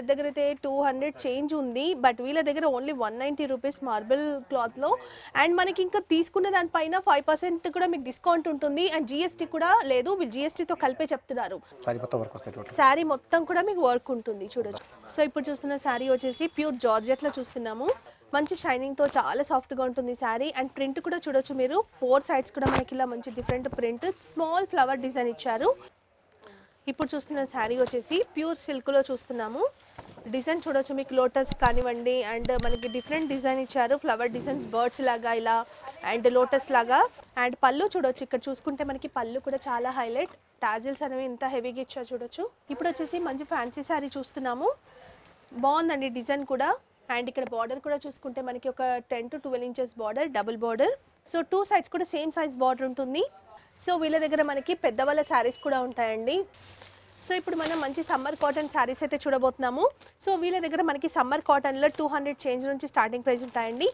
దగ్గర అయితే two hundred change ఉంది బట్ వీళ్ళ దగ్గర only one ninety rupees marble క్లాత్లో అండ్ మనకి ఇంకా తీసుకున్న దానిపైన ఫైవ్ పర్సెంట్ కూడా మీకు డిస్కౌంట్ ఉంటుంది అండ్ జిఎస్టీ కూడా లేదు వీళ్ళు జిఎస్టీతో కలిపే చెప్తున్నారు సారీ మొత్తం వర్క్ వస్తాయి టోటల్ శారీ మొత్తం కూడా మీకు వర్క్ ఉంటుంది చూడొచ్చు సో ఇప్పుడు చూస్తున్న శారీ వచ్చేసి ప్యూర్ జార్జెట్లో చూస్తున్నాము మంచి షైనింగ్తో చాలా సాఫ్ట్గా ఉంటుంది శారీ అండ్ ప్రింట్ కూడా చూడొచ్చు మీరు ఫోర్ సైడ్స్ కూడా మనకి ఇలా మంచి different print small flower design ఇచ్చారు ఇప్పుడు చూస్తున్న శారీ వచ్చేసి ప్యూర్ సిల్క్లో చూస్తున్నాము డిజైన్ చూడొచ్చు మీకు లోటస్ కానివ్వండి అండ్ మనకి డిఫరెంట్ డిజైన్ ఇచ్చారు ఫ్లవర్ డిజైన్స్ బర్డ్స్ లాగా ఇలా అండ్ లోటస్ లాగా అండ్ పళ్ళు చూడొచ్చు ఇక్కడ చూసుకుంటే మనకి పళ్ళు కూడా చాలా హైలైట్ టాజిల్స్ అనేవి ఇంత హెవీగా ఇచ్చారు చూడొచ్చు ఇప్పుడు వచ్చేసి మంచి ఫ్యాన్సీ శారీ చూస్తున్నాము బాగుందండి డిజైన్ కూడా అండ్ ఇక్కడ బార్డర్ కూడా చూసుకుంటే మనకి ఒక ten to twelve inches border double border so two sides కూడా సేమ్ సైజ్ బార్డర్ ఉంటుంది సో వీళ్ళ దగ్గర మనకి పెద్దవాళ్ళ శారీస్ కూడా ఉంటాయండి సో ఇప్పుడు మనం మంచి సమ్మర్ కాటన్ శారీస్ అయితే చూడబోతున్నాము సో వీళ్ళ దగ్గర మనకి సమ్మర్ కాటన్లో టూ హండ్రెడ్ చేంజ్ నుంచి స్టార్టింగ్ ప్రైస్ ఉంటాయండి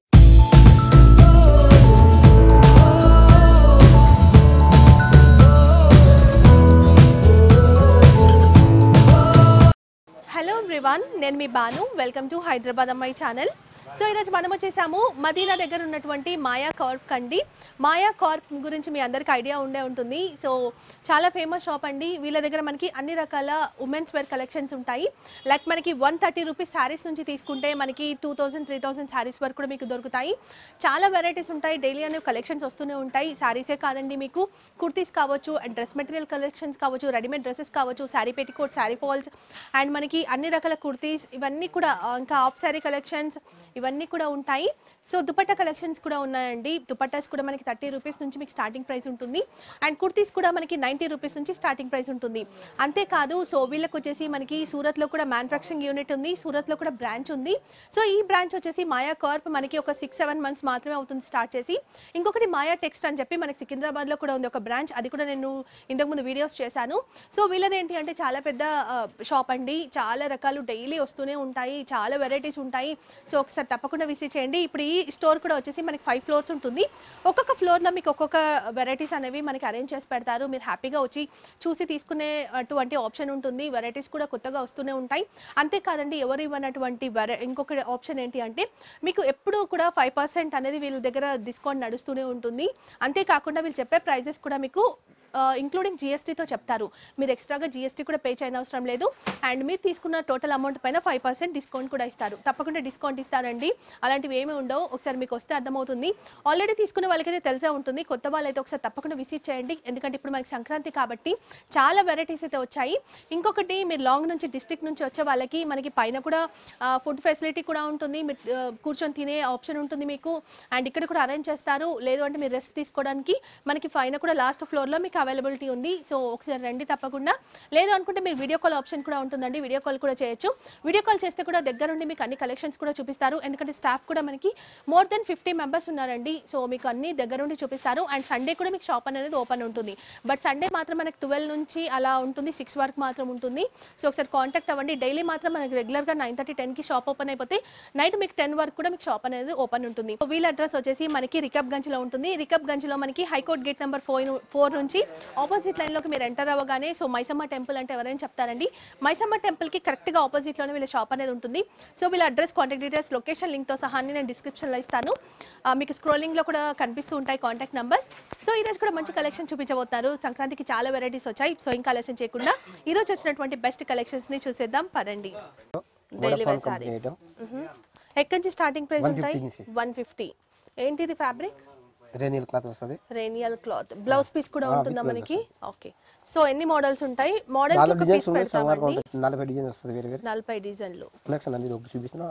హలో ఎవ్రీవన్ నేను మీ బాను వెల్కమ్ టు హైదరాబాద్ అమ్మాయి ఛానల్ సో ఈరోజు మనం వచ్చేసాము మదీనా దగ్గర ఉన్నటువంటి మాయా కార్ప్ అండి మాయా కార్ప్ గురించి మీ అందరికీ ఐడియా ఉండే ఉంటుంది సో చాలా ఫేమస్ షాప్ అండి వీళ్ళ దగ్గర మనకి అన్ని రకాల ఉమెన్స్ వేర్ కలెక్షన్స్ ఉంటాయి లైక్ మనకి వన్ థర్టీ రూపీస్ శారీస్ నుంచి తీసుకుంటే మనకి two thousand three thousand saris వరకు కూడా మీకు దొరుకుతాయి చాలా వెరైటీస్ ఉంటాయి డైలీ అనేవి కలెక్షన్స్ వస్తూనే ఉంటాయి శారీసే కాదండి మీకు కుర్తీస్ కావచ్చు అండ్ డ్రెస్ మెటీరియల్ కలెక్షన్స్ కావచ్చు రెడీమేడ్ డ్రెస్సెస్ కావచ్చు sari petticoat sari falls and మనకి అన్ని రకాల కుర్తీస్ ఇవన్నీ కూడా ఆ, ఇంకా ఆఫ్ శారీ కలెక్షన్స్ ఇవన్నీ కూడా ఉంటాయి సో దుపట్టా కలెక్షన్స్ కూడా ఉన్నాయండి దుపట్టాస్ కూడా మనకి థర్టీ రూపీస్ నుంచి మీకు స్టార్టింగ్ ప్రైస్ ఉంటుంది అండ్ కుర్తీస్ కూడా మనకి నైంటీ రూపీస్ నుంచి స్టార్టింగ్ ప్రైస్ ఉంటుంది అంతేకాదు సో వీళ్ళకి వచ్చేసి మనకి సూరత్లో కూడా మ్యానుఫ్యాక్చరింగ్ యూనిట్ ఉంది సూరత్లో కూడా బ్రాంచ్ ఉంది సో ఈ బ్రాంచ్ వచ్చేసి మాయా కార్ప్ మనకి ఒక సిక్స్ సెవెన్ మంత్స్ మాత్రమే అవుతుంది స్టార్ట్ చేసి ఇంకొకటి మాయా టెక్స్ట్ అని చెప్పి మనకి సికింద్రాబాద్లో కూడా ఉంది ఒక బ్రాంచ్ అది కూడా నేను ఇంతకుముందు వీడియోస్ చేశాను సో వీళ్ళది ఏంటి అంటే చాలా పెద్ద షాప్ అండి చాలా రకాలు డైలీ వస్తూనే ఉంటాయి చాలా వెరైటీస్ ఉంటాయి సో ఒకసారి తప్పకుండా విజిట్ చేయండి ఇప్పుడు ఈ స్టోర్ కూడా వచ్చేసి మనకి ఫైవ్ ఫ్లోర్స్ ఉంటుంది ఒక్కొక్క ఫ్లోర్లో మీకు ఒక్కొక్క వెరైటీస్ అనేవి మనకి అరేంజ్ చేసి పెడతారు మీరు హ్యాపీగా వచ్చి చూసి తీసుకునే అటువంటి ఆప్షన్ ఉంటుంది వెరైటీస్ కూడా కొత్తగా వస్తూనే ఉంటాయి అంతేకాదండి ఎవరు ఇవ్వనటువంటి వెరై ఇంకొక ఆప్షన్ ఏంటి అంటే మీకు ఎప్పుడూ కూడా ఫైవ్ పర్సెంట్ అనేది వీళ్ళ దగ్గర డిస్కౌంట్ నడుస్తూనే ఉంటుంది అంతేకాకుండా వీళ్ళు చెప్పే ప్రైజెస్ కూడా మీకు ఇంక్లూడింగ్ జిఎస్టీతో చెప్తారు మీరు ఎక్స్ట్రాగా జిఎస్టీ కూడా పే చేయని అవసరం లేదు అండ్ మీరు తీసుకున్న టోటల్ అమౌంట్ పైన ఫైవ్ పర్సెంట్ డిస్కౌంట్ కూడా ఇస్తారు తప్పకుండా డిస్కౌంట్ ఇస్తారండి అలాంటివి ఏమీ ఉండవు ఒకసారి మీకు వస్తే అర్థమవుతుంది ఆల్రెడీ తీసుకునే వాళ్ళకైతే తెలిసే ఉంటుంది కొత్త వాళ్ళైతే ఒకసారి తప్పకుండా విజిట్ చేయండి ఎందుకంటే ఇప్పుడు మనకి సంక్రాంతి కాబట్టి చాలా వెరైటీస్ అయితే వచ్చాయి ఇంకొకటి మీరు లాంగ్ నుంచి డిస్ట్రిక్ట్ నుంచి వచ్చే వాళ్ళకి మనకి పైన కూడా ఫుడ్ ఫెసిలిటీ కూడా ఉంటుంది మీరు ఆ, కూర్చొని తినే ఆప్షన్ ఉంటుంది మీకు అండ్ ఇక్కడ కూడా అరేంజ్ చేస్తారు లేదు అంటే మీరు రెస్ట్ తీసుకోవడానికి మనకి పైన కూడా లాస్ట్ ఫ్లోర్లో మీకు అవైలబిలిటీ ఉంది సో ఒకసారి రండి తప్పకుండా లేదు అనుకుంటే మీరు వీడియో కాల్ ఆప్షన్ కూడా ఉంటుందండి వీడియో కాల్ కూడా చేయొచ్చు వీడియో కాల్ చేస్తే కూడా దగ్గరుండి మీకు అన్ని కలెక్షన్స్ కూడా చూపిస్తారు ఎందుకంటే స్టాఫ్ కూడా మనకి మోర్ దెన్ ఫిఫ్టీ మెంబర్స్ ఉన్నారండి సో మీకు అన్ని దగ్గరుండి చూపిస్తారు అండ్ సండే కూడా మీకు షాప్ అనేది ఓపెన్ ఉంటుంది బట్ సండే మాత్రం మనకి ట్వెల్వ్ నుంచి అలా ఉంటుంది సిక్స్ వరకు మాత్రం ఉంటుంది సో ఒకసారి కాంటాక్ట్ అవ్వండి డైలీ మాత్రం మనకి రెగ్యులర్గా నైన్ థర్టీ టెన్కి షాప్ ఓపెన్ అయిపోతే నైట్ మీకు టెన్ వరకు కూడా మీకు షాప్ అనేది ఓపెన్ ఉంటుంది సో వీళ్ళ అడ్రస్ వచ్చేసి మనకి రికబ్ గంజ్లో ఉంటుంది రికబ్ గంజ్లో మనకి high court gate number four four నుంచి ఆపోజిట్ లైన్లోకి మీరు ఎంటర్ అవ్వగానే సో మైసమ్మ టెంపుల్ అంటే ఎవరైనా చెప్తారండి మైసమ్మ టెంపుల్కి కరెక్ట్గా ఆపోజిట్లోనే వీళ్ళ షాప్ అనేది ఉంటుంది సో వీళ్ళ అడ్రస్ కాంటాక్ట్ డీటెయిల్స్ లొకేషన్ లింక్తో సహా అన్ని నేను డిస్క్రిప్షన్లో ఇస్తాను ఆ, మీకు స్క్రోలింగ్లో కూడా కనిపిస్తూ ఉంటాయి కాంటాక్ట్ నెంబర్స్ సో ఈరోజు కూడా మంచి కలెక్షన్ చూపించబోతున్నారు సంక్రాంతికి చాలా వెరైటీస్ వచ్చాయి సో ఇంకా ఆలస్యం చేయకుండా ఈరోజు వచ్చినటువంటి బెస్ట్ కలెక్షన్స్ని చూసేద్దాం పదండి డైలీ వేర్ సారీస్ ఎక్కడి నుంచి స్టార్టింగ్ ప్రైస్ 150 ఉంటాయి నుంచి. వన్ ఫిఫ్టీ ఏంటిది ఫ్యాబ్రిక్ రేనియల్ క్లాత్ వస్తుంది రేనియల్ క్లాత్ బ్లౌజ్ పీస్ కూడా ఆ, ఉంటుందా with blouse మనకి ఓకే సో ఎన్ని మోడల్స్ ఉంటాయి మోడల్ నాలుగు ఒక డిజైన్స్ పీస్ ఉన్నాయి సంగారు పెడతామండి ఉంటుంది నలభై డిజైన్ వస్తుంది వేరే వేరే నలభై డిజైన్లు కలెక్షన్ అన్ని ఒకటి చూపిస్తున్నా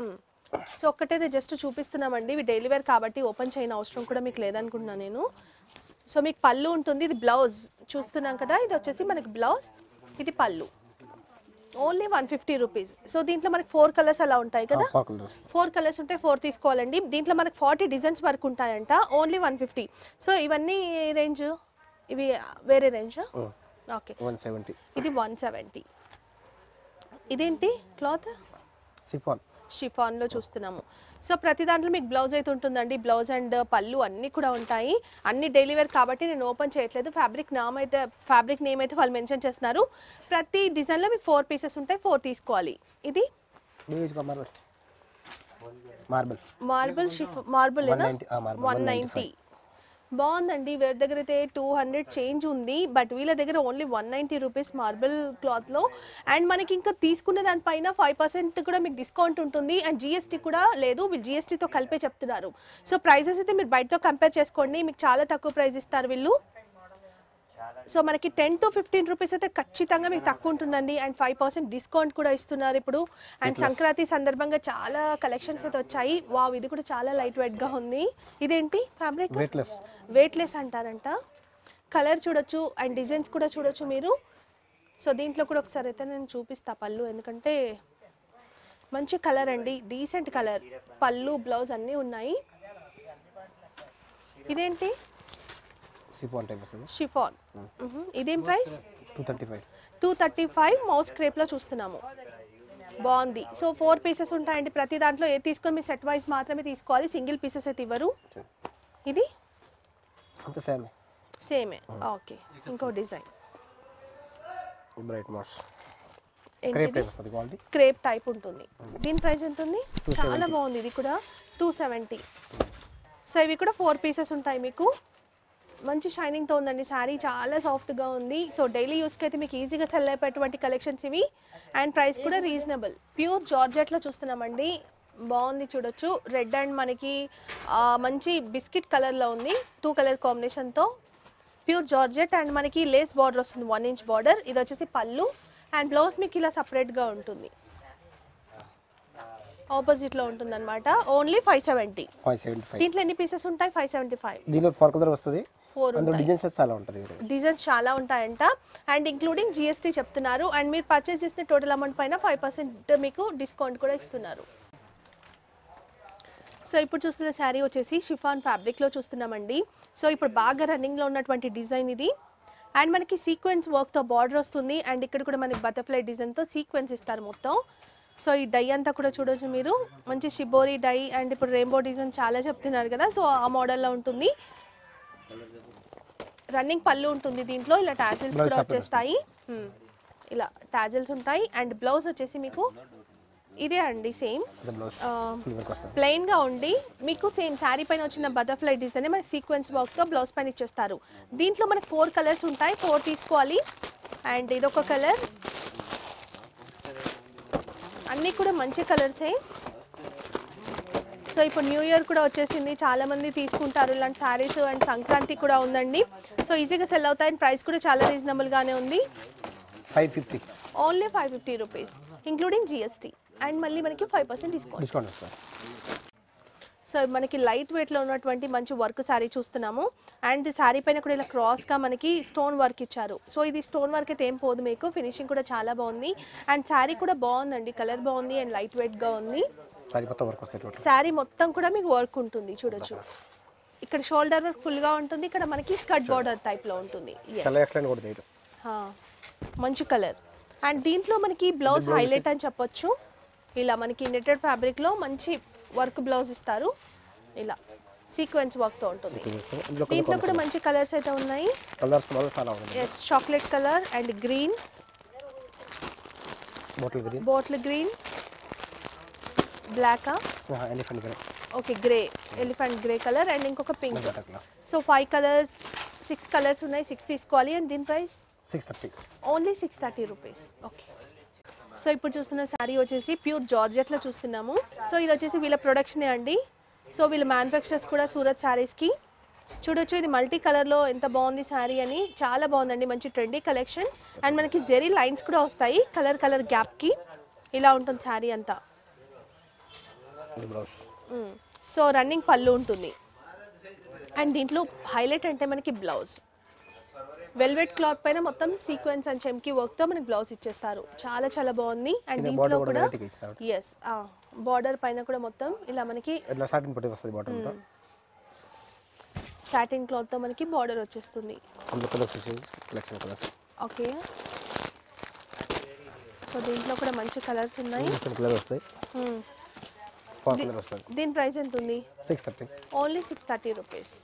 సో ఒక్కటైతే జస్ట్ చూపిస్తున్నామండి ఇవి డైలీ వేర్ కాబట్టి ఓపెన్ చేయని అవసరం కూడా మీకు లేదనుకుంటున్నా నేను సో మీకు పళ్ళు ఉంటుంది ఇది బ్లౌజ్ చూస్తున్నాం కదా ఇది వచ్చేసి మనకి బ్లౌజ్ ఇది పళ్ళు only one fifty rupees so దీంట్లో మనకి ఫోర్ కలర్స్ అలా ఉంటాయి కదా ఫోర్ కలర్ వస్తుంది ఫోర్ కలర్స్ ఉంటే ఫోర్ తీసుకోవాలండి దీంట్లో మనకి ఫార్టీ డిజైన్స్ వరకు ఉంటాయంట ఓన్లీ వన్ ఫిఫ్టీ సో ఇవన్నీ రేంజ్ ఇవి వేరే రేంజ్ ఓకే వన్ సెవెంటీ ఇది వన్ సెవెంటీ ఇదేంటి క్లాత్ సిఫాన్ షిఫాన్లో చూస్తున్నాము సో ప్రతి దాంట్లో మీకు బ్లౌజ్ అయితే ఉంటుందండి బ్లౌజ్ అండ్ పళ్ళు అన్నీ కూడా ఉంటాయి అన్ని డైలీ వేర్ కాబట్టి నేను ఓపెన్ చేయట్లేదు ఫ్యాబ్రిక్ నామ్ అయితే ఫ్యాబ్రిక్ నేమ్ అయితే వాళ్ళు మెన్షన్ చేస్తున్నారు ప్రతి డిజైన్లో మీకు ఫోర్ పీసెస్ ఉంటాయి ఫోర్ తీసుకోవాలి ఇది మార్బల్ మార్బల్ మార్బుల్ షిఫ్ మార్బుల్ 190, ఆ, marble, వన్ నైంటీ బాగుందండి వీరి దగ్గర అయితే టూ హండ్రెడ్ చేంజ్ ఉంది బట్ వీళ్ళ దగ్గర only one ninety rupees marble క్లాత్లో అండ్ మనకి ఇంకా తీసుకున్న దానిపైన ఫైవ్ పర్సెంట్ కూడా మీకు డిస్కౌంట్ ఉంటుంది అండ్ జిఎస్టీ కూడా లేదు వీళ్ళు జిఎస్టీతో కలిపే చెప్తున్నారు సో ప్రైజెస్ అయితే మీరు బయటతో కంపేర్ చేసుకోండి మీకు చాలా తక్కువ ప్రైస్ ఇస్తారు వీళ్ళు సో మనకి టెన్ టు ఫిఫ్టీన్ రూపీస్ అయితే ఖచ్చితంగా మీకు తక్కువ ఉంటుందండి అండ్ ఫైవ్ పర్సెంట్ డిస్కౌంట్ కూడా ఇస్తున్నారు ఇప్పుడు అండ్ సంక్రాంతి సందర్భంగా చాలా కలెక్షన్స్ అయితే వచ్చాయి వావ్ ఇది కూడా చాలా లైట్ వెయిట్గా ఉంది ఇదేంటి ఫ్యాబ్రిక్ వెయిట్లెస్ వెయిట్లెస్ అంటారంట కలర్ చూడొచ్చు అండ్ డిజైన్స్ కూడా చూడొచ్చు మీరు సో దీంట్లో కూడా ఒకసారి అయితే నేను చూపిస్తా పళ్ళు ఎందుకంటే మంచి కలర్ అండి డీసెంట్ కలర్ పళ్ళు బ్లౌజ్ అన్నీ ఉన్నాయి ఇదేంటి సిఫాన్ టైప్ వస్తుంది షిఫాన్ ఇదేం price two thirty five two thirty five moss క్రేప్లో చూస్తున్నాము బాగుంది సో ఫోర్ పీసెస్ ఉంటాయండి ప్రతి దాంట్లో ఏ తీసుకొని మీ సెట్ వైజ్ మాత్రమే తీసుకోవాలి సింగిల్ పీసెస్ అయితే ఇవ్వరు ఇది అంత సేమ్ సేమే ఓకే ఇంకో డిజైన్ బ్రైట్ మార్స్ క్రేప్ ఏంటిది టైప్ వస్తుంది క్వాలిటీ క్రేప్ టైప్ ఉంటుంది దీని ప్రైస్ ఎంత ఉంది చాలా బాగుంది ఇది కూడా టూ సెవెంటీ సో ఇవి కూడా ఫోర్ పీసెస్ ఉంటాయి మీకు మంచి షైనింగ్తో ఉందండి శారీ చాలా సాఫ్ట్గా ఉంది సో డైలీ యూస్కి అయితే మీకు ఈజీగా సెల్ అయిపోయేటువంటి కలెక్షన్స్ ఇవి అండ్ ప్రైస్ కూడా రీజనబుల్ ప్యూర్ జార్జెట్లో చూస్తున్నామండి బాగుంది చూడొచ్చు రెడ్ అండ్ మనకి ఆ, మంచి బిస్కెట్ కలర్లో ఉంది టూ కలర్ కాంబినేషన్తో ప్యూర్ జార్జెట్ అండ్ మనకి లేస్ బార్డర్ వస్తుంది వన్ ఇంచ్ బార్డర్ ఇది వచ్చేసి పళ్ళు అండ్ బ్లౌజ్ మీకు ఇలా సపరేట్గా ఉంటుంది ఆపోజిట్లో ఉంటుంది అనమాట only five seventy five seventy five దీంట్లో ఎన్ని పీసెస్ ఉంటాయి ఫైవ్ సెవెంటీ ఫైవ్ దీనిలో ఫోర్ కలర్ వస్తుంది ఫోర్ అందులో డిజైన్స్ అయితే చాలా ఉంటుంది వేరే డిజైన్స్ చాలా ఉంటాయంట అండ్ ఇంక్లూడింగ్ జిఎస్టీ చెప్తున్నారు అండ్ మీరు పర్చేస్ చేసిన టోటల్ అమౌంట్ పైన ఫైవ్ పర్సెంట్ మీకు డిస్కౌంట్ కూడా ఇస్తున్నారు సో ఇప్పుడు చూస్తున్న శారీ వచ్చేసి షిఫాన్ ఫ్యాబ్రిక్లో చూస్తున్నామండి సో ఇప్పుడు బాగా రన్నింగ్లో ఉన్నటువంటి డిజైన్ ఇది అండ్ మనకి సీక్వెన్స్ వర్క్తో బార్డర్ వస్తుంది అండ్ ఇక్కడ కూడా మనకి బటర్ఫ్లై డిజైన్తో సీక్వెన్స్ ఇస్తారు మొత్తం సో ఈ డై అంతా కూడా చూడొచ్చు మీరు మంచి షిబోరి డై అండ్ ఇప్పుడు రెయిన్బో డిజైన్ చాలా చెప్తున్నారు కదా సో ఆ మోడల్లో ఉంటుంది రన్నింగ్ పళ్ళు ఉంటుంది దీంట్లో ఇలా టాజిల్స్ Blouse కూడా separate వచ్చేస్తాయి Hmm. ఇలా టాజిల్స్ ఉంటాయి అండ్ బ్లౌజ్ వచ్చేసి మీకు ఇదే అండి సేమ్ అదే బ్లౌజ్ ఫుల్ వర్క్ వస్తుంది ప్లెయిన్ గా ఉండి మీకు సేమ్ శారీ పైన వచ్చిన బటర్ఫ్లై డిజైన్ మనకి సీక్వెన్స్ వర్క్ తో బ్లౌజ్ పైన ఇచ్చేస్తారు దీంట్లో మనకి ఫోర్ కలర్స్ ఉంటాయి ఫోర్ తీసుకోవాలి అండ్ ఇదొక కలర్ అన్నీ కూడా మంచి కలర్సే సో ఇప్పుడు న్యూ ఇయర్ కూడా వచ్చేసింది చాలా మంది తీసుకుంటారు ఇలాంటి శారీస్ అండ్ సంక్రాంతి కూడా ఉందండి సో ఈజీగా సెల్ అవుతాయి అండ్ ప్రైస్ కూడా చాలా రీజనబుల్ గానే ఉంది five fifty only five fifty rupees including GST and మళ్ళీ మనకి ఫైవ్ పర్సెంట్ డిస్కౌంట్ డిస్కౌంట్ వస్తుంది సో మనకి లైట్ వెయిట్లో ఉన్నటువంటి మంచి వర్క్ శారీ చూస్తున్నాము అండ్ శారీ పైన కూడా ఇలా క్రాస్గా మనకి స్టోన్ వర్క్ ఇచ్చారు సో ఇది స్టోన్ వర్క్ అయితే ఏం పోదు మీకు ఫినిషింగ్ కూడా చాలా బాగుంది అండ్ శారీ కూడా బాగుందండి కలర్ బాగుంది అండ్ లైట్ వెయిట్గా ఉంది సారీ మొత్తం వర్క్ వస్తాయి టోటల్ శారీ మొత్తం కూడా మీకు వర్క్ ఉంటుంది చూడొచ్చు ఇక్కడ షోల్డర్ వర్క్ ఫుల్గా ఉంటుంది ఇక్కడ మనకి స్కర్ట్ బార్డర్ టైప్లో ఉంటుంది Yes. చాలా ఎక్సలెంట్ కూడా చేయడం హా, మంచి కలర్ అండ్ దీంట్లో మనకి బ్లౌజ్ హైలైట్ అని చెప్పొచ్చు ఇలా మనకి నెటెడ్ ఫ్యాబ్రిక్లో మంచి వర్క్ బ్లౌజ్ ఇస్తారు ఇలా సీక్వెన్స్ వర్క్తో ఉంటుంది చూపిస్తాను ఇందులో దీంట్లో కూడా మంచి కలర్స్ అయితే ఉన్నాయి కలర్స్ కలర్ చాలా ఉంది yes chocolate colour and green bottle green bottle green బ్లాకా elephant green okay grey elephant grey colour and ఇంకొక పింక్ అట్లా so five colours six colours ఉన్నాయి సిక్స్ తీసుకోవాలి అండ్ దీని price six thirty only six thirty rupees okay so ఇప్పుడు చూస్తున్న శారీ వచ్చేసి pure జార్జెట్లో చూస్తున్నాము సో ఇది వచ్చేసి వీళ్ళ ప్రొడక్షనే అండి సో వీళ్ళ మ్యానుఫ్యాక్చరర్స్ కూడా సూరత్ శారీస్కి చూడొచ్చు ఇది మల్టీ కలర్లో ఎంత బాగుంది శారీ అని చాలా బాగుందండి మంచి ట్రెండీ కలెక్షన్స్ అండ్ మనకి జెరీ లైన్స్ కూడా వస్తాయి కలర్ కలర్ గ్యాప్కి ఇలా ఉంటుంది శారీ అంతా ఇది బ్లౌజ్ మ్మ్. సో రన్నింగ్ పళ్ళు ఉంటుంది అండ్ దీంట్లో హైలైట్ అంటే మనకి బ్లౌజ్ వెల్వెట్ క్లాత్ పైన మొత్తం సీక్వెన్స్ అండ్ చెమ్కి వర్క్తో మనకి బ్లౌజ్ ఇచ్చేస్తారు చాలా చాలా బాగుంది అండ్ కింద దీంట్లో border కూడా కూడా వెరైటీగా ఇస్తారు. ఎస్ బార్డర్ పైన కూడా మొత్తం ఇలా మనకి ఇట్లా సాటిన్ పట్టి వస్తుంది బాటమ్ అంతా సాటిన్ క్లాత్తో మనకి బార్డర్ వచ్చేస్తుంది అందులో కలర్స్ వచ్చేసి కలెక్షన్ కలర్స్ ఓకే సో దీంట్లో కూడా మంచి కలర్స్ ఉన్నాయి డిఫరెంట్ కలర్ వస్తాయి మ్మ్. ఫోర్ కలర్ వస్తుంది దీని ప్రైస్ ఎంత ఉంది six thirty only six thirty rupees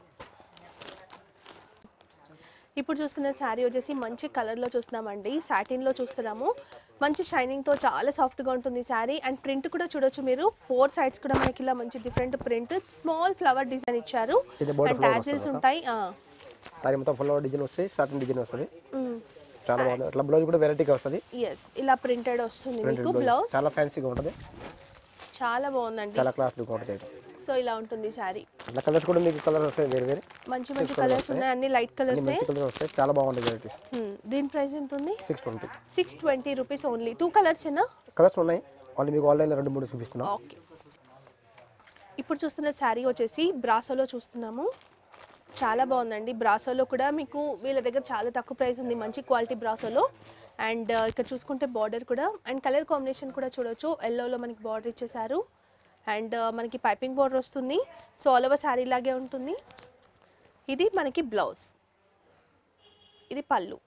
ఇప్పుడు చూస్తున్న శారీ వచ్చేసి మంచి కలర్లో చూస్తున్నామండి సాటిన్లో చూస్తున్నాము మంచి షైనింగ్తో చాలా సాఫ్ట్గా ఉంటుంది శారీ అండ్ ప్రింట్ కూడా చూడొచ్చు మీరు ఫోర్ సైడ్స్ కూడా మనకి ఇలా మంచి different print small flower design ఇచ్చారు ఇది border అండ్ flower టాజిల్స్ వస్తుంది ఉంటాయి ఆ. సారీ మొత్తం ఫుల్ డిజైన్ వస్తాయి సాటిన్ డిజైన్ వస్తుంది మ్మ్. చాలా బాగుంది అట్లా బ్లౌజ్ కూడా వెరైటీగా వస్తుంది ఎస్ ఇలా ప్రింటెడ్ వస్తుంది మీకు Printed blouse. బ్లౌజ్ చాలా ఫ్యాన్సీగా ఉంటుంది చాలా బాగుందండి చాలా క్లాస్ లుక్ ఉంటుంది సో ఇలా ఉంటుంది శారీ అట్లా కలర్స్ కూడా మీకు కలర్ వస్తాయి వేరే వేరే మంచి మంచి కలర్స్ ఉన్నాయి అన్ని లైట్ అన్ని కలర్సే మంచి కలర్ వస్తాయి చాలా బాగుంటాయి వెరైటీస్ దీని ప్రైస్ ఎంత ఉంది six twenty six twenty rupees only two colours ఏనా కలర్స్ ఉన్నాయి వాళ్ళు మీకు ఆన్లైన్లో రెండు మూడు చూపిస్తున్నాం ఓకే ఇప్పుడు చూస్తున్న శారీ వచ్చేసి బ్రాసోలో చూస్తున్నాము చాలా బాగుందండి బ్రాసోలో కూడా మీకు వీళ్ళ దగ్గర చాలా తక్కువ ప్రైస్ ఉంది మంచి క్వాలిటీ బ్రాసోలో అండ్ ఇక్కడ చూసుకుంటే బార్డర్ కూడా అండ్ కలర్ కాంబినేషన్ కూడా చూడొచ్చు ఎల్లోలో మనకి బార్డర్ ఇచ్చేసారు అండ్ మనకి పైపింగ్ బార్డర్ వస్తుంది సో ఆల్ ఓవర్ శారీ లాగే ఉంటుంది ఇది మనకి బ్లౌజ్ ఇది పళ్ళు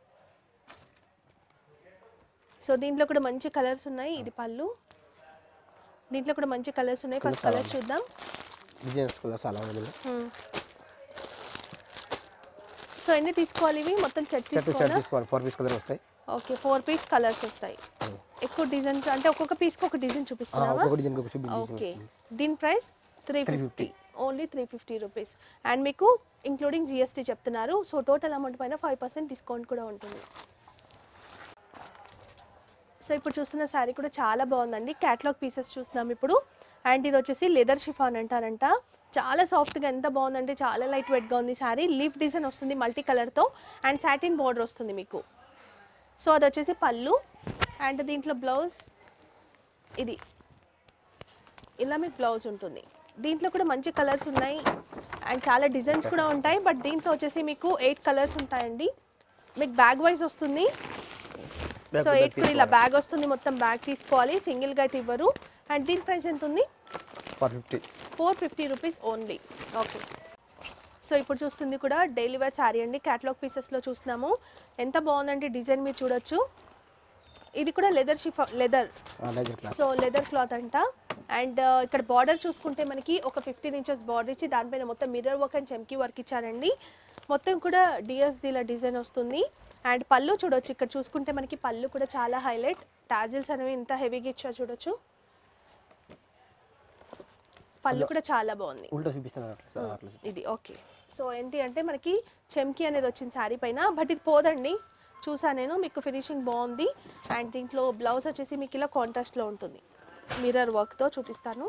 సో దీంట్లో కూడా మంచి కలర్స్ ఉన్నాయి ఇది పళ్ళు దీంట్లో కూడా మంచి కలర్స్ ఉన్నాయి ఫస్ట్ కలర్స్ చూద్దాం డిజైన్స్ కలర్స్ చాలా ఉంది సో ఎన్ని తీసుకోవాలి ఇవి మొత్తం సెట్ సెట్ సెట్ తీసుకోవాలా తీసుకోవాలి ఫోర్ పీస్ కలర్ వస్తాయి ఓకే ఫోర్ పీస్ కలర్స్ వస్తాయి ఎక్కువ డిజైన్స్ అంటే ఒక్కొక్క పీస్కి ఒక డిజైన్ ఆ, చూపిస్తున్నావా ఒక్కొక్క డిజైన్ ఒక చూపి ఓకే దీని price three fifty only three fifty rupees and మీకు ఇంక్లూడింగ్ జిఎస్టీ చెప్తున్నారు సో టోటల్ అమౌంట్ పైన ఫైవ్ పర్సెంట్ డిస్కౌంట్ కూడా ఉంటుంది సో ఇప్పుడు చూస్తున్న శారీ కూడా చాలా బాగుందండి క్యాట్లాగ్ పీసెస్ చూస్తున్నాం ఇప్పుడు అండ్ ఇది వచ్చేసి లెదర్ షిఫాన్ అంటారంట చాలా సాఫ్ట్గా ఎంత బాగుందంటే చాలా లైట్ వెయిట్గా ఉంది శారీ లీఫ్ డిజైన్ వస్తుంది మల్టీ కలర్తో అండ్ సాటిన్ బార్డర్ వస్తుంది మీకు సో అది వచ్చేసి పళ్ళు అండ్ దీంట్లో బ్లౌజ్ ఇది ఇలా మీకు బ్లౌజ్ ఉంటుంది దీంట్లో కూడా మంచి కలర్స్ ఉన్నాయి అండ్ చాలా డిజైన్స్ కూడా ఉంటాయి బట్ దీంట్లో వచ్చేసి మీకు ఎయిట్ కలర్స్ ఉంటాయండి మీకు బ్యాగ్ వైజ్ వస్తుంది Bag so to bag eight కూడా ఇలా బ్యాగ్ వస్తుంది మొత్తం బ్యాగ్ తీసుకోవాలి సింగిల్గా అయితే ఇవ్వరు అండ్ దీని ప్రైస్ ఎంత ఉంది four fifty four fifty rupees only okay so ఇప్పుడు చూస్తుంది కూడా డైలీ వేర్ శారీ అండి క్యాటలాగ్ పీసెస్లో చూస్తున్నాము ఎంత బాగుందండి డిజైన్ మీరు చూడొచ్చు ఇది కూడా లెదర్ షిఫా లెదర్ లైజర్ క్లాస్ సో లెదర్ క్లాత్ అంట అండ్ ఇక్కడ బార్డర్ చూసుకుంటే మనకి ఒక ఫిఫ్టీన్ ఇంచెస్ బార్డర్ ఇచ్చి దానిపైన మొత్తం మిర్రర్ వర్క్ అండ్ చెమ్కీ వర్క్ ఇచ్చారండి మొత్తం కూడా డిఎస్డీల డిజైన్ వస్తుంది అండ్ పళ్ళు చూడొచ్చు ఇక్కడ చూసుకుంటే మనకి పళ్ళు కూడా చాలా హైలైట్ టాజిల్స్ అనేవి ఇంత హెవీగా ఇచ్చారు చూడొచ్చు పళ్ళు కూడా చాలా బాగుంది ఉల్టా చూపిస్తున్నారు అట్లా సార్ అట్లా ఇది ఓకే సో ఏంటి అంటే మనకి చెమ్కి అనేది వచ్చింది శారీ పైన బట్ ఇది పోదండి చూసా నేను మీకు ఫినిషింగ్ బాగుంది అండ్ దీంట్లో బ్లౌజ్ వచ్చేసి మీకు ఇలా కాంట్రాస్ట్లో ఉంటుంది మిర్రర్ వర్క్తో చూపిస్తాను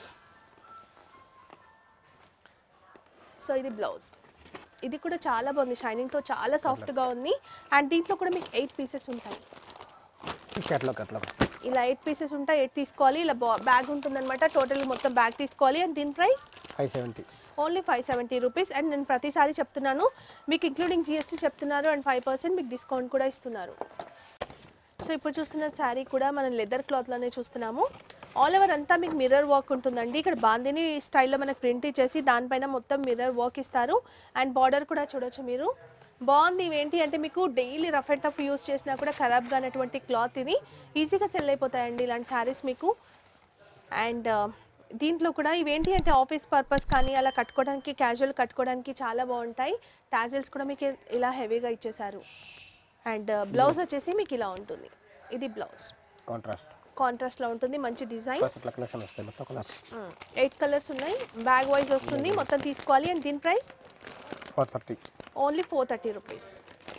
సో ఇది బ్లౌజ్ ఇది కూడా చాలా బాగుంది షైనింగ్తో చాలా సాఫ్ట్గా ఉంది అండ్ దీంట్లో కూడా మీకు ఎయిట్ పీసెస్ ఉంటాయి షర్ట్లోకి అట్లా ఇలా ఎయిట్ పీసెస్ ఉంటాయి ఎయిట్ తీసుకోవాలి ఇలా బ్యాగ్ ఉంటుందన్నమాట టోటల్ మొత్తం బ్యాగ్ తీసుకోవాలి అండ్ దీని price five seventy only five seventy rupees and నేను ప్రతిసారి చెప్తున్నాను మీకు ఇంక్లూడింగ్ జిఎస్టీ చెప్తున్నారు అండ్ ఫైవ్ పర్సెంట్ మీకు డిస్కౌంట్ కూడా ఇస్తున్నారు సో ఇప్పుడు చూస్తున్న శారీ కూడా మనం లెదర్ క్లాత్లోనే చూస్తున్నాము ఆల్ ఓవర్ అంతా మీకు మిర్రర్ వర్క్ ఉంటుందండి ఇక్కడ బాందిని స్టైల్లో మనకు ప్రింట్ ఇచ్చేసి దానిపైన మొత్తం మిర్రర్ వర్క్ ఇస్తారు అండ్ బార్డర్ కూడా చూడొచ్చు మీరు బాగుంది ఇవేంటి అంటే మీకు daily rough and tough use చేసినా కూడా ఖరాబ్ కానటువంటి క్లాత్ ఇది ఈజీగా సెల్ అయిపోతాయండి ఇలాంటి శారీస్ మీకు అండ్ దీంట్లో కూడా ఇవేంటి అంటే ఆఫీస్ పర్పస్ కానీ అలా కట్టుకోవడానికి క్యాజువల్ కట్టుకోవడానికి చాలా బాగుంటాయి టాజిల్స్ కూడా మీకు ఇలా హెవీగా ఇచ్చేసారు అండ్ బ్లౌజ్ వచ్చేసి మీకు ఇలా ఉంటుంది ఇది బ్లౌజ్ కాంట్రాస్ట్ కాంట్రాస్ట్లో ఉంటుంది మంచి డిజైన్ ప్లస్ ఇట్లా కనెక్షన్ వస్తాయి మొత్తం కలర్స్ ఎయిట్ కలర్స్ ఉన్నాయి బ్యాగ్ వైజ్ వస్తుంది మొత్తం తీసుకోవాలి అండ్ దీని price four thirty only four thirty rupees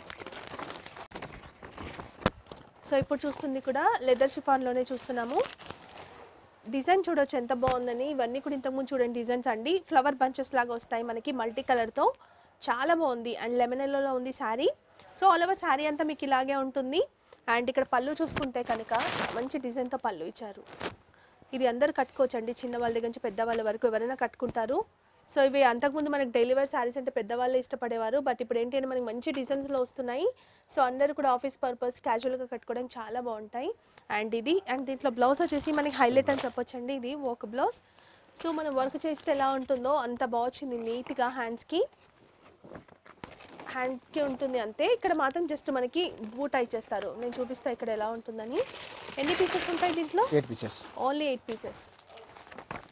so ఇప్పుడు చూస్తుంది కూడా లెదర్ షిఫాన్లోనే చూస్తున్నాము డిజైన్ చూడొచ్చు ఎంత బాగుందని ఇవన్నీ కూడా ఇంతకుముందు చూడండి డిజైన్స్ అండి ఫ్లవర్ బంచెస్ లాగా వస్తాయి మనకి మల్టీ కలర్తో చాలా బాగుంది అండ్ లెమన్ ఎల్లోలో ఉంది sari so all over sari అంతా మీకు ఇలాగే ఉంటుంది అండ్ ఇక్కడ పళ్ళు చూసుకుంటే కనుక మంచి డిజైన్తో పళ్ళు ఇచ్చారు ఇది అందరు కట్టుకోవచ్చు అండి చిన్న వాళ్ళ దగ్గర నుంచి పెద్ద వాళ్ళ వరకు ఎవరైనా కట్టుకుంటారు సో ఇవి అంతకుముందు మనకి డైలీ వేర్ శారీస్ అంటే పెద్దవాళ్ళే ఇష్టపడేవారు బట్ ఇప్పుడు ఏంటి అంటే మనకి మంచి డిజైన్స్లో వస్తున్నాయి సో అందరూ కూడా ఆఫీస్ పర్పస్ క్యాజువల్గా కట్టుకోవడానికి చాలా బాగుంటాయి అండ్ ఇది అండ్ దీంట్లో బ్లౌజ్ వచ్చేసి మనకి హైలైట్ అని చెప్పొచ్చండి ఇది ఒక బ్లౌజ్ సో మనం వర్క్ చేస్తే ఎలా ఉంటుందో అంత బాగా వచ్చింది నీట్గా హ్యాండ్స్కి హ్యాండ్స్కి ఉంటుంది అంతే ఇక్కడ మాత్రం జస్ట్ మనకి బూట్ ఇచ్చేస్తారు నేను చూపిస్తా ఇక్కడ ఎలా ఉంటుందని ఎన్ని పీసెస్ ఉంటాయి దీంట్లో eight pieces only eight pieces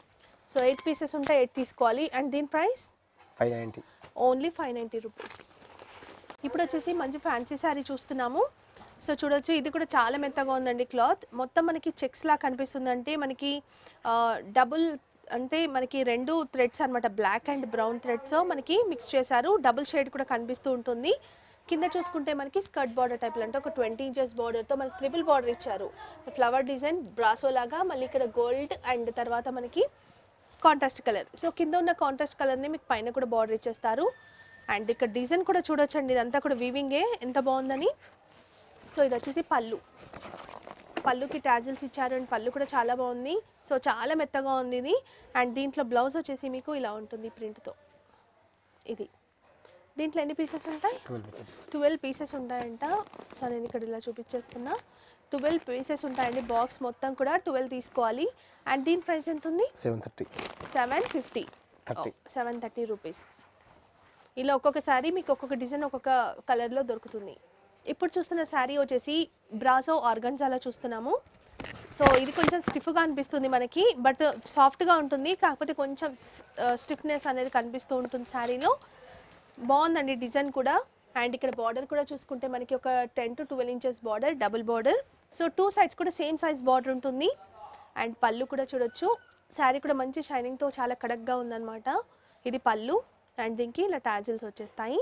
so eight pieces ఉంటే ఎయిట్ తీసుకోవాలి అండ్ దీని price five ninety only five ninety rupees ఇప్పుడు వచ్చేసి మంచి ఫ్యాన్సీ శారీ చూస్తున్నాము సో చూడొచ్చు ఇది కూడా చాలా మెత్తగా ఉందండి క్లాత్ మొత్తం మనకి చెక్స్ లా కనిపిస్తుంది అంటే మనకి డబుల్ అంటే మనకి రెండు థ్రెడ్స్ అన్నమాట బ్లాక్ అండ్ బ్రౌన్ థ్రెడ్స్ మనకి మిక్స్ చేశారు డబుల్ షేడ్ కూడా కనిపిస్తూ ఉంటుంది కింద చూసుకుంటే మనకి స్కర్ట్ బార్డర్ టైప్ అంటే ఒక ట్వంటీ ఇంచెస్ బార్డర్తో మనకి ట్రిపుల్ బార్డర్ ఇచ్చారు ఫ్లవర్ డిజైన్ బ్రాసో లాగా మళ్ళీ ఇక్కడ గోల్డ్ అండ్ తర్వాత మనకి కాంట్రాస్ట్ కలర్ సో కింద ఉన్న కాంట్రాస్ట్ కలర్ని మీకు పైన కూడా బార్డర్ ఇచ్చేస్తారు అండ్ ఇక్కడ డిజైన్ కూడా చూడొచ్చండి ఇదంతా కూడా వీవింగే ఎంత బాగుందని సో ఇది వచ్చేసి పళ్ళు పళ్ళుకి టాజిల్స్ ఇచ్చారు అండ్ పళ్ళు కూడా చాలా బాగుంది సో చాలా మెత్తగా ఉంది ఇది అండ్ దీంట్లో బ్లౌజ్ వచ్చేసి మీకు ఇలా ఉంటుంది ప్రింట్తో ఇది దీంట్లో ఎన్ని పీసెస్ ఉంటాయి ట్వెల్వ్ పీసెస్ ట్వెల్వ్ పీసెస్ ఉంటాయంట సో నేను ఇక్కడ ఇలా చూపించేస్తున్నా ట్వెల్వ్ పీసెస్ ఉంటాయండి బాక్స్ మొత్తం కూడా ట్వెల్వ్ తీసుకోవాలి అండ్ దీని ప్రైస్ ఎంత ఉంది seven thirty seven fifty thirty seven thirty rupees ఇలా ఒక్కొక్క శారీ మీకు ఒక్కొక్క డిజైన్ ఒక్కొక్క కలర్లో దొరుకుతుంది ఇప్పుడు చూస్తున్న శారీ వచ్చేసి బ్రాసో ఆర్గన్జాలా చూస్తున్నాము సో ఇది కొంచెం స్టిఫ్గా అనిపిస్తుంది మనకి బట్ సాఫ్ట్గా ఉంటుంది కాకపోతే కొంచెం స్టిఫ్నెస్ అనేది కనిపిస్తూ ఉంటుంది శారీలో బాగుందండి డిజైన్ కూడా అండ్ ఇక్కడ బార్డర్ కూడా చూసుకుంటే మనకి ఒక ten to twelve inches border double border so two sides కూడా సేమ్ సైజ్ బార్డర్ ఉంటుంది అండ్ పళ్ళు కూడా చూడొచ్చు శారీ కూడా మంచి షైనింగ్తో చాలా కడక్గా ఉందన్నమాట ఇది పళ్ళు అండ్ దీనికి ఇలా టాజిల్స్ వచ్చేస్తాయి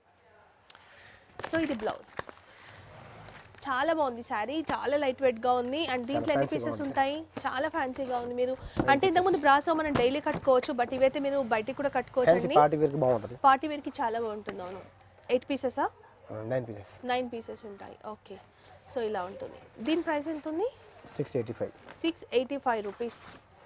సో ఇది బ్లౌజ్ చాలా బాగుంది శారీ చాలా లైట్ వెయిట్గా ఉంది అండ్ దీంట్లో ఎన్ని fancy గా పీసెస్ ఉంది. ఉంటాయి చాలా ఫ్యాన్సీగా ఉంది మీరు అంటే ఇంతకుముందు బ్రాసో మనం డైలీ కట్టుకోవచ్చు బట్ ఇవైతే మీరు బయటికి కూడా కట్టుకోవచ్చు ఫ్యాన్సీ అండి పార్టీ వేర్కి బాగుంటుంది పార్టీ వేర్కి చాలా బాగుంటుంది అవును ఎయిట్ పీసెసా నైన్ పీసెస్ నైన్ పీసెస్ ఉంటాయి ఓకే సో ఇలా ఉంటుంది దీని ప్రైస్ ఎంత ఉంది six eighty five six eighty five rupees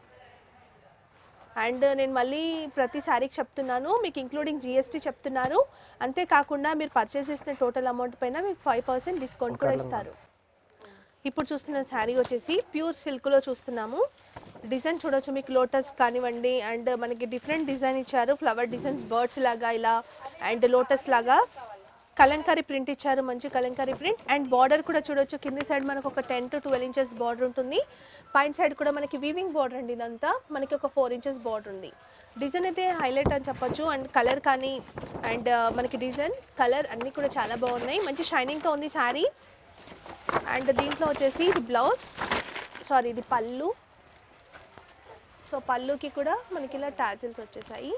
and నేను మళ్ళీ ప్రతి శారీకి చెప్తున్నాను మీకు ఇంక్లూడింగ్ జిఎస్టీ చెప్తున్నారు అంతేకాకుండా మీరు పర్చేస్ చేసిన టోటల్ అమౌంట్ పైన మీకు ఫైవ్ పర్సెంట్ డిస్కౌంట్ కూడా ఇస్తారు ఇప్పుడు చూస్తున్న శారీ వచ్చేసి ప్యూర్ సిల్క్లో చూస్తున్నాము డిజైన్ చూడొచ్చు మీకు లోటస్ కానివ్వండి అండ్ మనకి డిఫరెంట్ డిజైన్ ఇచ్చారు ఫ్లవర్ డిజైన్స్ బర్డ్స్ లాగా ఇలా అండ్ లోటస్ లాగా కలంకారీ ప్రింట్ ఇచ్చారు మంచి కలంకారీ ప్రింట్ అండ్ బార్డర్ కూడా చూడొచ్చు కింది సైడ్ మనకు ఒక ten to twelve inches border ఉంటుంది పైన సైడ్ కూడా మనకి వీవింగ్ బార్డర్ అండి ఇదంతా మనకి ఒక ఫోర్ ఇంచెస్ బార్డర్ ఉంది డిజైన్ అయితే హైలైట్ అని చెప్పొచ్చు అండ్ కలర్ కానీ అండ్ మనకి డిజైన్ కలర్ అన్నీ కూడా చాలా బాగున్నాయి మంచి షైనింగ్తో ఉంది శారీ అండ్ దీంట్లో వచ్చేసి ఇది బ్లౌజ్ సారీ ఇది పళ్ళు సో పళ్ళుకి కూడా మనకి ఇలా టాజిల్స్ వచ్చేసాయి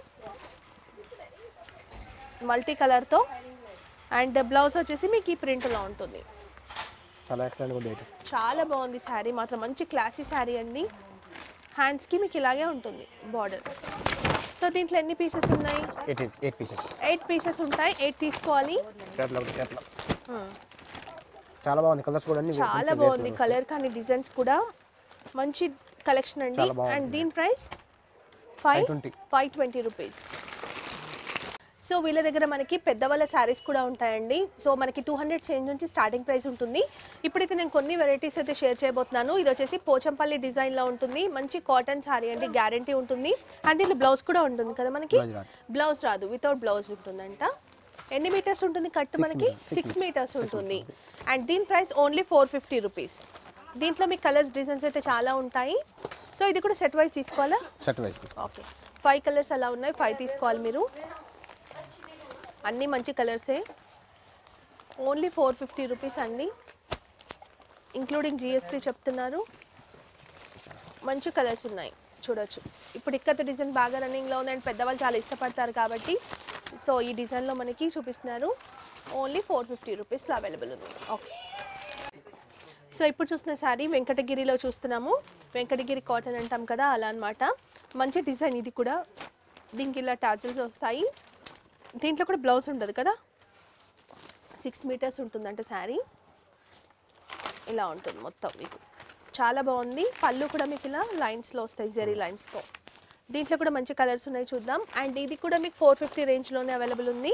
మల్టీ కలర్తో అండ్ బ్లౌజ్ వచ్చేసి మీకు ఈ ప్రింట్లో ఉంటుంది చాలా ఎక్సలెంట్ ఉంది ఐటమ్ చాలా బాగుంది శారీ మాత్రం మంచి క్లాసీ శారీ అండి హ్యాండ్స్కి మీకు ఇలాగే ఉంటుంది బార్డర్ సో దీంట్లో ఎన్ని పీసెస్ ఉన్నాయి eight eight pieces eight pieces ఉంటాయి ఎయిట్ తీసుకోవాలి కేరళ ఒకటి కేరళ చాలా బాగుంది కలర్స్ కూడా అన్ని చాలా మంచి బాగుంది రేట్లు కలర్ కానీ డిజైన్స్ కూడా మంచి కలెక్షన్ అండి చాలా బాగుంది. అండ్ దీని price five 520. Five twenty rupees so వీళ్ళ దగ్గర మనకి పెద్దవాళ్ళ శారీస్ కూడా ఉంటాయండి సో మనకి టూ హండ్రెడ్ చేంజ్ నుంచి స్టార్టింగ్ ప్రైస్ ఉంటుంది ఇప్పుడైతే నేను కొన్ని వెరైటీస్ అయితే షేర్ చేయబోతున్నాను ఇది వచ్చేసి పోచంపల్లి డిజైన్లో ఉంటుంది మంచి కాటన్ శారీ అండి గ్యారంటీ ఉంటుంది అండ్ దీంట్లో బ్లౌజ్ కూడా ఉంటుంది కదా మనకి Blouse రాదు. బ్లౌజ్ రాదు వితౌట్ బ్లౌజ్ ఉంటుందంట ఎన్ని మీటర్స్ ఉంటుంది కట్ Six మనకి meters, six six meters. Metres ఉంటుంది అండ్ దీని price only four fifty rupees దీంట్లో మీకు కలర్స్ డిజైన్స్ అయితే చాలా ఉంటాయి సో ఇది కూడా సెట్ వైజ్ తీసుకోవాలా set wise okay five colours అలా ఉన్నాయి ఫైవ్ తీసుకోవాలి మీరు అన్నీ మంచి కలర్సే ఓన్లీ ఫోర్ ఫిఫ్టీ రూపీస్ అండి ఇంక్లూడింగ్ జిఎస్టీ చెప్తున్నారు మంచి కలర్స్ ఉన్నాయి చూడొచ్చు ఇప్పుడు ఇక్కత డిజైన్ బాగా రన్నింగ్లో ఉంది అండ్ పెద్దవాళ్ళు చాలా ఇష్టపడతారు కాబట్టి సో ఈ డిజైన్లో మనకి చూపిస్తున్నారు ఓన్లీ ఫోర్ ఫిఫ్టీ రూపీస్లో అవైలబుల్ ఉంది ఓకే సో ఇప్పుడు చూస్తున్న శారీ వెంకటగిరిలో చూస్తున్నాము వెంకటగిరి కాటన్ అంటాం కదా అలా అన్నమాట మంచి డిజైన్ ఇది కూడా దీనికి ఇలా టాజిల్స్ వస్తాయి దీంట్లో కూడా బ్లౌజ్ ఉండదు కదా సిక్స్ మీటర్స్ ఉంటుందంట శారీ ఇలా ఉంటుంది మొత్తం మీకు చాలా బాగుంది పళ్ళు కూడా మీకు ఇలా లైన్స్లో వస్తాయి జెరీ లైన్స్తో దీంట్లో కూడా మంచి కలర్స్ ఉన్నాయి చూద్దాం అండ్ ఇది కూడా మీకు ఫోర్ ఫిఫ్టీ రేంజ్లోనే అవైలబుల్ ఉంది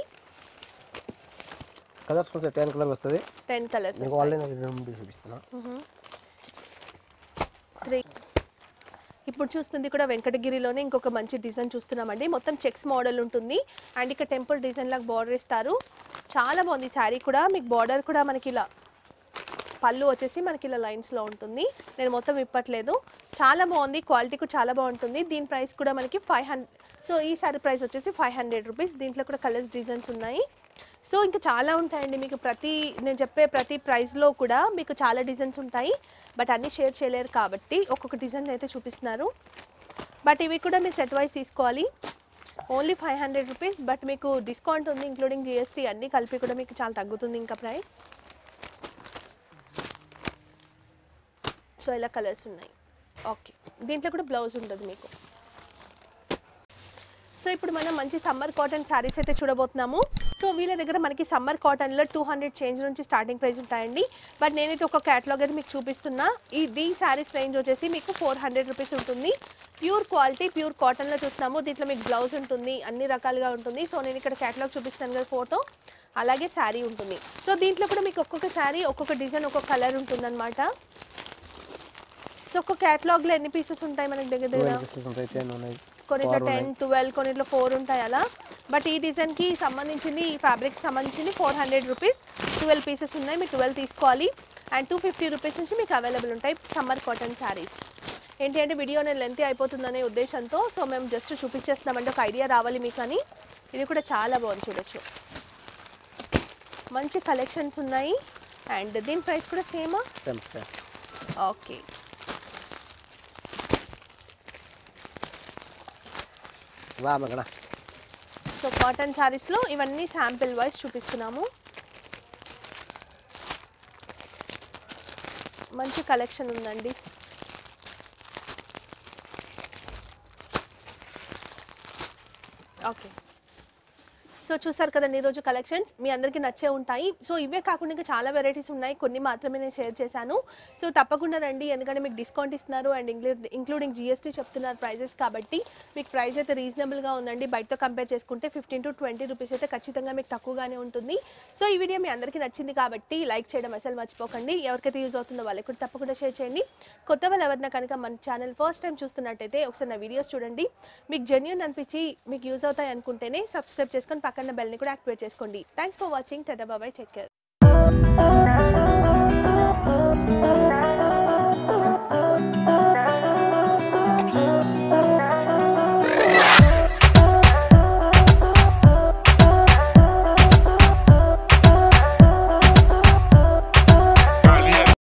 కలర్స్ వస్తాయి టెన్ కలర్ వస్తుంది టెన్ కలర్స్ మీకు ఆన్లైన్ రెండు చూపిస్తున్నా త్రీ ఇప్పుడు చూస్తుంది కూడా వెంకటగిరిలోనే ఇంకొక మంచి డిజైన్ చూస్తున్నామండి మొత్తం చెక్స్ మోడల్ ఉంటుంది అండ్ ఇక్కడ టెంపుల్ డిజైన్ లాగా బార్డర్ ఇస్తారు చాలా బాగుంది శారీ కూడా మీకు బార్డర్ కూడా మనకి ఇలా పళ్ళు వచ్చేసి మనకి ఇలా లైన్స్లో ఉంటుంది నేను మొత్తం ఇప్పట్లేదు చాలా బాగుంది క్వాలిటీ కూడా చాలా బాగుంటుంది దీని ప్రైస్ కూడా మనకి ఫైవ్ హండ్రెడ్ సో ఈ సారీ ప్రైస్ వచ్చేసి ఫైవ్ హండ్రెడ్ రూపీస్ దీంట్లో కూడా కలర్స్ డిజైన్స్ ఉన్నాయి సో ఇంకా చాలా ఉంటాయండి మీకు ప్రతి నేను చెప్పే ప్రతి ప్రైస్లో కూడా మీకు చాలా డిజైన్స్ ఉంటాయి బట్ అన్నీ షేర్ చేయలేరు కాబట్టి ఒక్కొక్క డిజైన్ అయితే చూపిస్తున్నారు బట్ ఇవి కూడా మీరు సెట్ వైజ్ తీసుకోవాలి only five hundred rupees but మీకు డిస్కౌంట్ ఉంది ఇంక్లూడింగ్ జిఎస్టీ అన్నీ కలిపి కూడా మీకు చాలా తగ్గుతుంది ఇంకా ప్రైస్ సో ఇలా కలర్స్ ఉన్నాయి ఓకే దీంట్లో కూడా బ్లౌజ్ ఉంటుంది మీకు సో ఇప్పుడు మనం మంచి సమ్మర్ కాటన్ శారీస్ అయితే చూడబోతున్నాము సో వీళ్ళ దగ్గర మనకి సమ్మర్ కాటన్లో టూ హండ్రెడ్ చేంజ్ నుంచి స్టార్టింగ్ ప్రైస్ ఉంటాయండి బట్ నేనైతే ఒక క్యాటలాగ్ అయితే మీకు చూపిస్తున్నా ఈ దీ శారీస్ రేంజ్ వచ్చేసి మీకు ఫోర్ హండ్రెడ్ రూపీస్ ఉంటుంది ప్యూర్ క్వాలిటీ ప్యూర్ కాటన్లో చూస్తున్నాము దీంట్లో మీకు బ్లౌజ్ ఉంటుంది అన్ని రకాలుగా ఉంటుంది సో నేను ఇక్కడ క్యాటలాగ్ చూపిస్తాను కదా ఫోటో అలాగే శారీ ఉంటుంది సో దీంట్లో కూడా మీకు ఒక్కొక్క శారీ ఒక్కొక్క డిజైన్ ఒక్కొక్క కలర్ ఉంటుందన్నమాట సో ఒక్క క్యాటలాగ్లో ఎన్ని పీసెస్ ఉంటాయి మనకి దగ్గర దగ్గర పీసెస్ ఉంటాయి టెన్ ఉన్నాయి కొన్నిట్లో టెన్ ట్వెల్వ్ కొన్నిట్లో ఫోర్ ఉంటాయి అలా బట్ ఈ డిజైన్కి సంబంధించింది ఈ ఫ్యాబ్రిక్కి సంబంధించింది four hundred rupees twelve pieces ఉన్నాయి మీరు ట్వెల్వ్ తీసుకోవాలి అండ్ టూ ఫిఫ్టీ రూపీస్ నుంచి మీకు అవైలబుల్ ఉంటాయి సమ్మర్ కాటన్ శారీస్ ఏంటి అంటే వీడియో నేను లెంత్ అయిపోతుందనే ఉద్దేశంతో సో మేము జస్ట్ చూపించేస్తున్నామంటే ఒక ఐడియా రావాలి మీకు అని ఇది కూడా చాలా బాగుంది చూడొచ్చు మంచి కలెక్షన్స్ ఉన్నాయి అండ్ దీని ప్రైస్ కూడా సేమా సేమ్ సేమ్ ఓకే వా మగడ సో కాటన్ శారీస్లో ఇవన్నీ శాంపిల్ వైజ్ చూపిస్తున్నాము మంచి కలెక్షన్ ఉందండి ఓకే సో చూసారు కదండి ఈరోజు కలెక్షన్స్ మీ అందరికీ నచ్చే ఉంటాయి సో ఇవే కాకుండా ఇంకా చాలా వెరైటీస్ ఉన్నాయి కొన్ని మాత్రమే నేను షేర్ చేశాను సో తప్పకుండా రండి ఎందుకంటే మీకు డిస్కౌంట్ ఇస్తున్నారు అండ్ ఇంక్లూడ్ ఇంక్లూడింగ్ జిఎస్టీ చెప్తున్నారు ప్రైజెస్ కాబట్టి మీకు ప్రైస్ అయితే రీజనబుల్గా ఉందండి బయటతో కంపేర్ చేసుకుంటే ఫిఫ్టీన్ టు ట్వంటీ రూపీస్ అయితే ఖచ్చితంగా మీకు తక్కువగానే ఉంటుంది సో ఈ వీడియో మీ అందరికీ నచ్చింది కాబట్టి లైక్ చేయడం అసలు మర్చిపోకండి ఎవరికైతే యూజ్ అవుతుందో వాళ్ళకి కూడా తప్పకుండా షేర్ చేయండి కొత్త వాళ్ళు ఎవరైనా కనుక మన ఛానల్ ఫస్ట్ టైం చూస్తున్నట్టయితే ఒకసారి నా వీడియోస్ చూడండి మీకు జెన్యున్ అనిపించి మీకు యూజ్ అవుతాయి అనుకుంటేనే సబ్స్క్రైబ్ చేసుకొని పక్కన బెల్ని కూడా యాక్టివేట్ చేసుకోండి థ్యాంక్స్ ఫర్ వాచింగ్ టటా బాబాయ్ టేక్ కేర్